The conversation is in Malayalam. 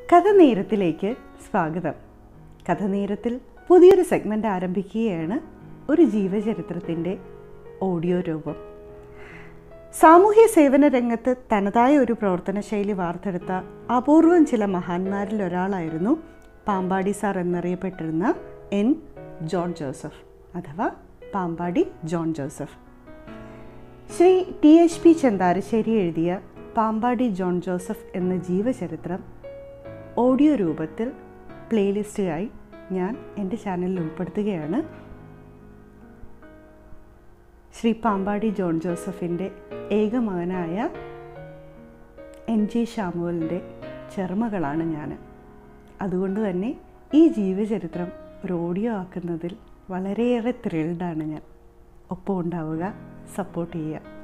കഥനേരത്തിലേക്ക് സ്വാഗതം കഥനേരത്തിൽ പുതിയൊരു സെഗ്മെൻ്റ് ആരംഭിക്കുകയാണ് ഒരു ജീവചരിത്രത്തിൻ്റെ ഓഡിയോ രൂപം സാമൂഹ്യ സേവന രംഗത്ത് തനതായ ഒരു പ്രവർത്തന ശൈലി വാർത്തെടുത്ത അപൂർവം ചില മഹാന്മാരിൽ ഒരാളായിരുന്നു പാമ്പാടി സാർ എന്നറിയപ്പെട്ടിരുന്ന എൻ ജോൺ ജോസഫ് അഥവാ Pampady John Joseph Shri T H P Chentharassery എഴുതിയ പാമ്പാടി ജോൺ ജോസഫ് എന്ന ജീവചരിത്രം ഓഡിയോ രൂപത്തിൽ പ്ലേലിസ്റ്റുമായി ഞാൻ എൻ്റെ ചാനലിൽ ഉൾപ്പെടുത്തുകയാണ് ശ്രീ പാമ്പാടി ജോൺ ജോസഫിൻ്റെ ഏക മകനായ എൻ ജി ഷാമുവലിൻ്റെ ചെറുമകളാണ് ഞാൻ അതുകൊണ്ട് തന്നെ ഈ ജീവചരിത്രം ഒരു ഓഡിയോ ആക്കുന്നതിൽ വളരെയേറെ ത്രിൽഡാണ് ഞാൻ ഒപ്പം ഉണ്ടാവുക സപ്പോർട്ട് ചെയ്യുക